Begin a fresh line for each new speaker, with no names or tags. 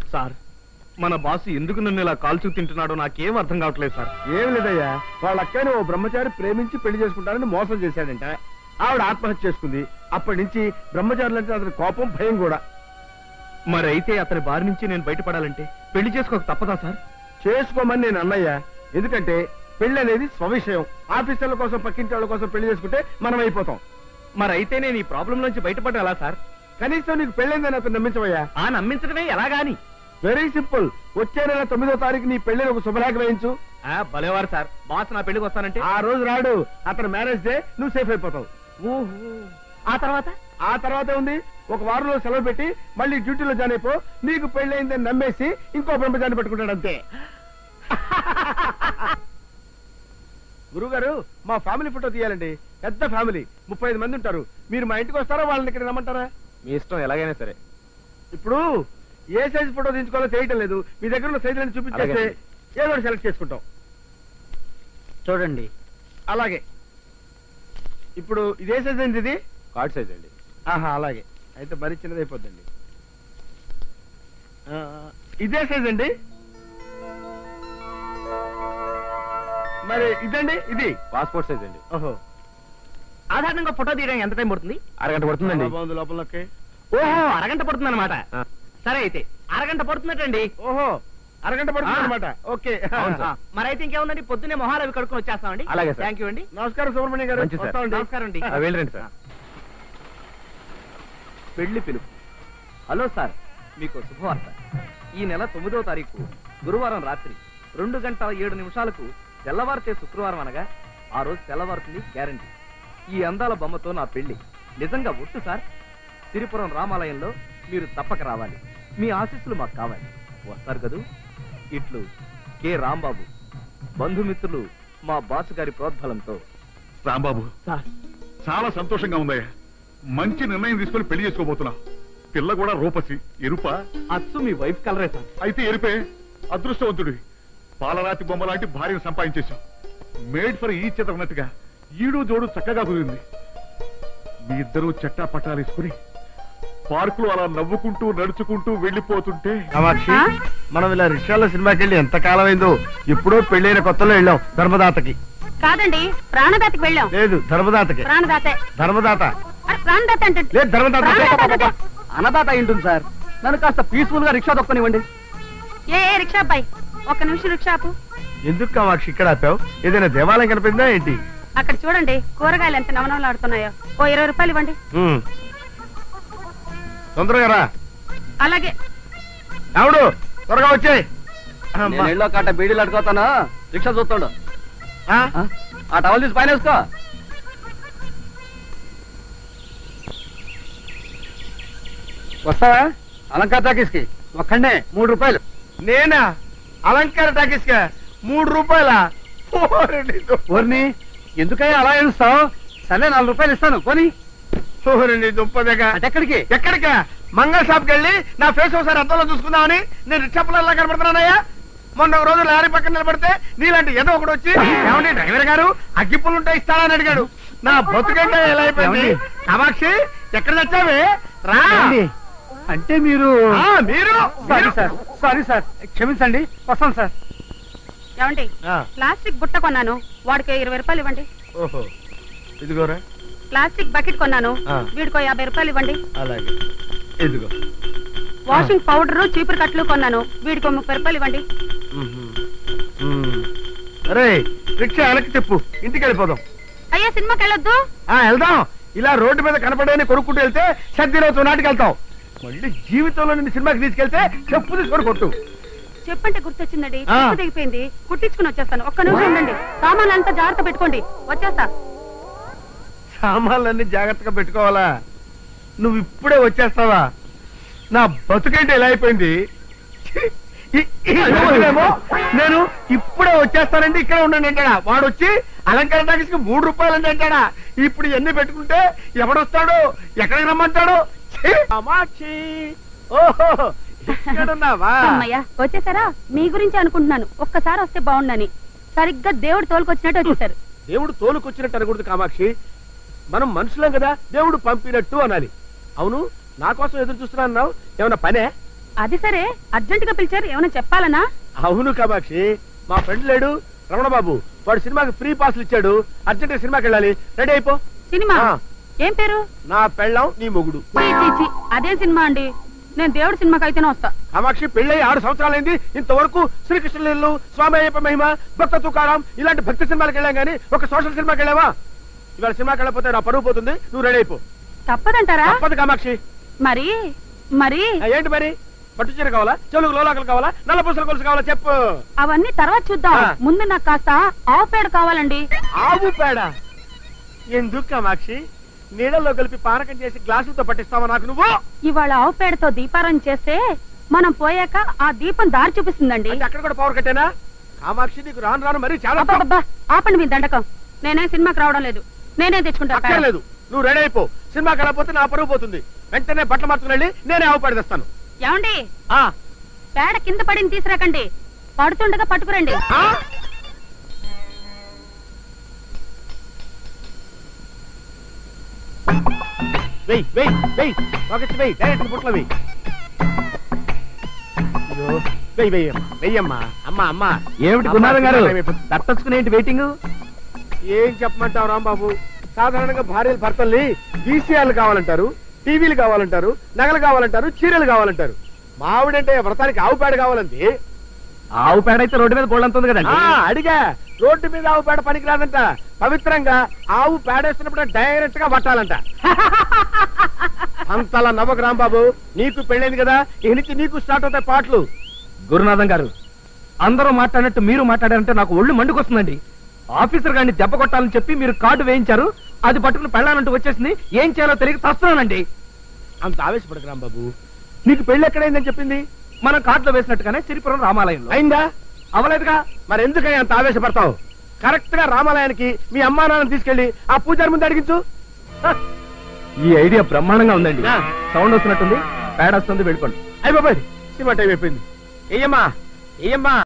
Sir మన boss ఎందుకు నన్ను ఇలా కాల్చు తింటున్నాడో నాకేం అర్థం కావట్లేదు సార్
ఏం లేదయ్యా వాళ్ళ అక్కని ఓ బ్రహ్మచారి ప్రేమించి పెళ్లి చేసుకుంటానని మోసం చేశాడంట ఆవిడ ఆత్మహత్య చేసుకుంది అప్పటి నుంచి బ్రహ్మచారులంటే అతని కోపం భయం కూడా
మరి అయితే అతని బారి నుంచి నేను బయటపడాలంటే పెళ్లి చేసుకోక తప్పదా సార్
చేసుకోమని నేను అన్నయ్యా ఎందుకంటే పెళ్లి అనేది స్వవిషయం ఆఫీసర్ల కోసం పక్కింటి వాళ్ళ కోసం పెళ్లి చేసుకుంటే మనం అయిపోతాం
మరి అయితే నేను ఈ ప్రాబ్లం నుంచి బయటపడ్డా ఎలా సార్
కనీసం నీకు పెళ్ళైందని అతను నమ్మించవయ్యా
ఆ నమ్మించడమే ఎలాగాని
వెరీ సింపుల్ వచ్చే నెల తొమ్మిదో తారీఖు నీ పెళ్లిని ఒక శుభలేఖ వేయించు
ఆ, భలేవారు సార్ బాస్ నా పెళ్లికి వస్తానంటే
ఆ రోజు రాడు అతను మ్యారేజ్ డే నువ్వు సేఫ్ అయిపోతావు
ఓహో ఆ తర్వాత
ఆ తర్వాత ఉంది ఒక వారంలో సెలవు పెట్టి మళ్ళీ డ్యూటీలో జాయిన్ అయిపో నీకు పెళ్ళైందని నమ్మేసి ఇంకో బ్రహ్మచారిని పెట్టుకుంటాడు అంతే గురుగారు మా ఫ్యామిలీ ఫోటో తీయాలండి పెద్ద ఫ్యామిలీ ముప్పై ఐదు మంది ఉంటారు మీరు మా ఇంటికి వస్తారా వాళ్ళని ఇక్కడ రమ్మంటారా
మీ ఇష్టం ఎలాగైనా సరే
ఇప్పుడు ఏ సైజ్ ఫోటో తీసుకోవాలో తెలియటం లేదు మీ దగ్గర ఉన్న సైజులను చూపించేస్తే
అలాగే.
ఏదో ఒకటి సెలెక్ట్ చేసుకుంటాం
చూడండి
అలాగే ఇప్పుడు ఇదే సైజ్ అండి ఇది
కార్డ్ సైజ్ అండి
ఆహా అలాగే అయితే మరీ చిన్నది అయిపోద్దండి ఆ, ఇదే సైజ్ అండి మరి ఇదండి ఇది
పాస్పోర్ట్ సైజ్ అండి
ఓహో
సాధారణంగా ఫోటో తీయడానికి ఎంత టైం పడుతుంది
అరగంట పడుతుందండి బాగుంది లోపలకి
ఓహో అరగంట పడుతుంది అనమాట సరే అయితే అరగంట పడుతున్నట్టండి
ఓహో అరగంట పడుతుంది
ఆ.
అనమాట ఓకే
అవును సార్. మరి అయితే ఇంకేముందండి పొద్దున్నే మొహాలు అవి కడుక్కొని వచ్చేస్తామండి
అలాగే సార్.
థ్యాంక్ యూ అండి
నమస్కారం సుబ్రహ్మణ్యం గారు
మంచిది సార్.
వస్తామండి.
నమస్కారం అండి.
ఆ, వెళ్ళండి సార్
పెళ్లి పిలుపు హలో సార్ మీకు శుభవార్త ఈ నెల తొమ్మిదవ తారీఖు గురువారం రాత్రి రెండు గంటల ఏడు నిమిషాలకు తెల్లవారితే శుక్రవారం అనగా ఆ రోజు తెల్లవారుతుంది గ్యారంటీ ఈ అందాల బొమ్మతో నా పెళ్లి నిజంగా ఒట్టు సార్ సిరిపురం రామాలయంలో మీరు తప్పక రావాలి మీ ఆశీస్సులు మాకు కావాలి వస్తారు కదూ ఇట్లు కె రాంబాబు బంధుమిత్రులు మా బాసు గారి ప్రోద్బలంతో
రాంబాబు
సార్
చాలా సంతోషంగా ఉందయ్యా మంచి నిర్ణయం తీసుకొని పెళ్లి చేసుకోబోతున్నావు పిల్ల కూడా రూపసి ఎరుప
అచ్చు మీ వైఫ్ కలరే సార్
అయితే ఎరుపే అదృష్టవంతుడి పాలరాతి బొమ్మ లాంటి భార్యను సంపాదించేశావు మేడ్ ఫర్ ఈ అన్నట్టుగా ఈడు జోడు చక్కగా కుదిరింది మీ ఇద్దరూ చెట్టా పట్టాలేసుకుని పార్కులో అలా నవ్వుకుంటూ నడుచుకుంటూ వెళ్ళిపోతుంటే
కామాక్షి
ఆ?
మనం ఇలా రిక్షాలో సినిమాకి వెళ్ళి ఎంత కాలం అయిందో ఎప్పుడో పెళ్ళైన కొత్తలో వెళ్ళాం ధర్మదాతకి
కాదండి ప్రాణదాతకి వెళ్ళాం
లేదు ధర్మదాతకి
ప్రాణదాతే
ధర్మదాత
అరే, ప్రాణదాత అంటే
లేదు ధర్మదాత
ప్రాణదాత
అన్నదాత ఉంటుంది సార్ నన్ను కాస్త పీస్ఫుల్ గా రిక్షా దొక్కనివ్వండి
ఏ ఏ రిక్షా అబ్బాయి ఒక్క నిమిషం రిక్షా ఆపు
ఎందుకు కామాక్షి ఇక్కడ ఆపావు ఏదైనా దేవాలయం కనిపిందా ఏంటి
అక్కడ చూడండి కూరగాయలు ఎంత నవనవలాడుతున్నాయో ఓ ఇరవై రూపాయలు ఇవ్వండి
ఉమ్. తొందరగా రా
అలాగే
రావుడు త్వరగా వచ్చాయి
నేను ఇళ్ళో కాట బీడీలు అడుగుతాను రిక్షా చూస్తాడు ఆ టవల్ తీసి పైన వేసుకో
వస్తావా అలంకార టాకీస్ కి ఒక్కడే మూడు రూపాయలు నేనా అలంకార టాకీస్ కా మూడు రూపాయల ఓర్ని ఎందుకయ్యా అలా ఏడుస్తావు సరే నాలుగు రూపాయలు ఇస్తాను కొని ఓరండి దుప్పదగా ఎక్కడికి ఎక్కడికా మంగళ షాప్కి వెళ్ళి నా ఫేస్ ఒకసారి అద్దంలో చూసుకుందామని నేను రిక్షా పిల్లల్లా కనబడుతున్నానయ్యా మొన్న ఒక రోజు లారీ పక్కన నిలబడితే నీలాంటి ఏదో ఒకటి వచ్చి ఏమండి డ్రైవర్ గారు అగ్గిపుల్లు ఉంటే ఇస్తానని అడిగాడు నా బతుకంటే ఎలా అయిపోయింది కామాక్షి ఎక్కడ తెచ్చావే రా
అంటే మీరు
ఆ, మీరు
సారీ
మీరు-
సార్ సారీ సార్ క్షమించండి వస్తాం సార్
ఏమండి
ఆ,
ప్లాస్టిక్ బుట్ట కొన్నాను వాడికి ఇరవై రూపాయలు ఇవ్వండి
ఓహో ఇదిగోరా
ప్లాస్టిక్ బకెట్ కొన్నాను
ఆ.
వీడికో యాభై రూపాయలు ఇవ్వండి
అలాగే ఇదిగో
వాషింగ్ పౌడర్ చీపురు కట్లు కొన్నాను వీడికో ముప్పై రూపాయలు ఇవ్వండి
అరే రిక్షా వెనక్కి చెప్పు ఇంటికి వెళ్ళిపోదాం
అయ్యా సినిమాకి వెళ్ళొద్దు
ఆ వెళ్దాం ఇలా రోడ్డు మీద కనపడని కొనుక్కుంటూ వెళ్తే సర్దిరోజు నాటికి వెళ్తాం మళ్ళీ జీవితంలో నిన్ను సినిమాకి తీసుకెళ్తే చెప్పు తీసుకొని కొట్టు
చెప్పంటే గుర్తొచ్చిందండి
ఆ.
చెప్పు దిగిపోయింది కుట్టించుకుని వచ్చేస్తాను ఒక్క నిమిషం ఉండండి సామాన్ అంతా జాగ్రత్త పెట్టుకోండి వచ్చేస్తా
సామాన్లన్నీ జాగ్రత్తగా పెట్టుకోవాలా నువ్వు ఇప్పుడే వచ్చేస్తావా నా బతుకేంటి ఎలా అయిపోయింది ఛీ! ఈ- ఈ రోజునేమో నేను ఇప్పుడే వచ్చేస్తానండి ఇక్కడ ఉండండి అంటాడా వాడు వచ్చి అలంకార టాకీస్కి మూడు రూపాయలు అంటే అంటాడా ఇప్పుడు ఎన్ని పెట్టుకుంటే ఎవడొస్తాడు ఎక్కడికి రమ్మంటాడు ఛీ! కామాక్షి ఓహో ఇక్కడున్నావా
అమ్మయ్య వచ్చేసారా మీ గురించి అనుకుంటున్నాను ఒక్కసారి వస్తే బాగుండని సరిగ్గా దేవుడు తోలుకొచ్చినట్టు వచ్చేసారు
దేవుడు తోలుకొచ్చినట్టు అనకూడదు కామాక్షి మనం మనుషులం కదా దేవుడు పంపినట్టు అనాలి అవును నా కోసం ఎదురు చూస్తున్నా అన్నావు ఏమన్నా పనే
అది సరే అర్జెంట్ గా పిలిచారు ఏమైనా చెప్పాలనా
అవును కామాక్షి మా ఫ్రెండ్ లేడు రమణ బాబు వాడు సినిమాకి ఫ్రీ పాస్లు ఇచ్చాడు అర్జెంట్ సినిమాకి వెళ్ళాలి రెడీ అయిపో
సినిమా
ఆ.
ఏం పేరు
నా పెళ్ళం నీ మొగుడు
చీ, చీ, చీ. అదే సినిమా అండి నేను దేవుడి సినిమాకి అయితేనే వస్తా
కామాక్షి పెళ్ళై ఆరు సంవత్సరాలైంది ఇంతవరకు శ్రీకృష్ణలీలు స్వామి అయ్యప్ప మహిమ భక్త తుకారాం ఇలాంటి భక్తి సినిమాలకు వెళ్ళాం గానీ ఒక సోషల్ సినిమాకి వెళ్ళావా ఇవాళ సినిమాకి వెళ్ళకపోతే నా పరువు పోతుంది నువ్వు రెడీ అయిపో
తప్పదంటారా
తప్పదు కామాక్షి
మరి మరి
ఆ, ఏంటి మరి పట్టు చీర కావాలా చెలుగు లోలాకలు కావాలా నల్ల పూసల కొలుసు కావాలా చెప్పు
అవన్నీ తర్వాత చూద్దాం
ఆ.
ముందు నాకు కాస్త ఆవు పేడ కావాలండి
ఆవు పేడ ఎందుకు కామాక్షి నీళ్ళలో కలిపి పానకం చేసి గ్లాసులతో పట్టిస్తావా నాకు నువ్వు
ఇవాళ ఆవు పేడతో దీపారాయణ చేస్తే మనం పోయాక ఆ దీపం దారి చూపిస్తుందండి
అంటే అక్కడ కూడా పవర్ కట్టేనా కామాక్షి నీకు రాను రాను మరీ చాలా
అబ్బబ్బబ్బా, ఆపండి మీ దండకం నేనే సినిమాకి రావడం లేదు నేనే తెచ్చుకుంటా పేడ.
అక్కర్లేదు నువ్వు రెడీ అయిపో సినిమాకి వెళ్ళకపోతే నా పరువు పోతుంది వెంటనే బట్టలు మార్చుకుని వెళ్ళి నేనే ఆవు పేడ తెస్తాను
ఏమండి
ఆ,
పేడ కింద పడింది తీసుకురాకండి పడుతుండగా పట్టుకురండి
ఆ? వెయ్ వెయ్ వెయ్ పాకెట్స్ వెయ్ డైరెక్ట్ బుట్టలో వెయ్ అయ్యో వెయ్ వెయ్యమ్మా వెయ్యమ్మా అమ్మా అమ్మా
ఏమిటి
అమ్మా,
గురునాథం గారు
సినిమా అయిపోతుంది.
తట్టచ్చుకుని ఏంటి వెయిటింగ్
ఏం చెప్పమంటావు రాంబాబు సాధారణంగా భార్యలు భర్తల్ని వీసీఆర్లు కావాలంటారు టీవీలు కావాలంటారు నగలు కావాలంటారు చీరలు కావాలంటారు మావిడంటే వ్రతానికి ఆవు పేడ కావాలండి
ఆవు పేడ అయితే రోడ్డు మీద గోళ్ళంత ఉంది కదండి
ఆ, అడిగా రోడ్డు మీద ఆవు పేడ పనికిరాదంట పవిత్రంగా ఆవు పేడేస్తున్నప్పుడు డైరెక్ట్ గా పట్టాలంట అంతలా నవ్వకు రాంబాబు నీకు పెళ్ళైంది కదా ఇక నుంచి నీకు స్టార్ట్ అవుతాయి పాటలు
గురునాథం గారు అందరూ మాట్లాడినట్టు మీరు మాట్లాడారంటే నాకు ఒళ్ళు మండుకొస్తుందండి ఆఫీసర్ గారిని దెబ్బ కొట్టాలని చెప్పి మీరు కార్డు వేయించారు అది పట్టుకుని పెళ్ళాలంటూ వచ్చేసింది ఏం చేయాలో తెలియక చస్తున్నానండి
అంత ఆవేశపడకు రాంబాబు నీకు పెళ్ళి ఎక్కడైందని చెప్పింది
మనం కార్డులో వేసినట్టుగానే సిరిపురం రామాలయంలో
అయిందా
అవలేదుగా
మరి ఎందుకని అంత ఆవేశపడతావు కరెక్ట్ గా రామాలయానికి మీ అమ్మా నాన్న తీసుకెళ్లి ఆ పూజారి ముందు అడిగించు హ,
ఈ ఐడియా బ్రహ్మాండంగా ఉందండి
ఆ.
సౌండ్ వస్తున్నట్టుంది పేడ వస్తుంది వెళ్ళిపోండి
అయ్య బాబాయ్ సినిమా టైం అయిపోయింది ఏయమ్మా ఏయమ్మా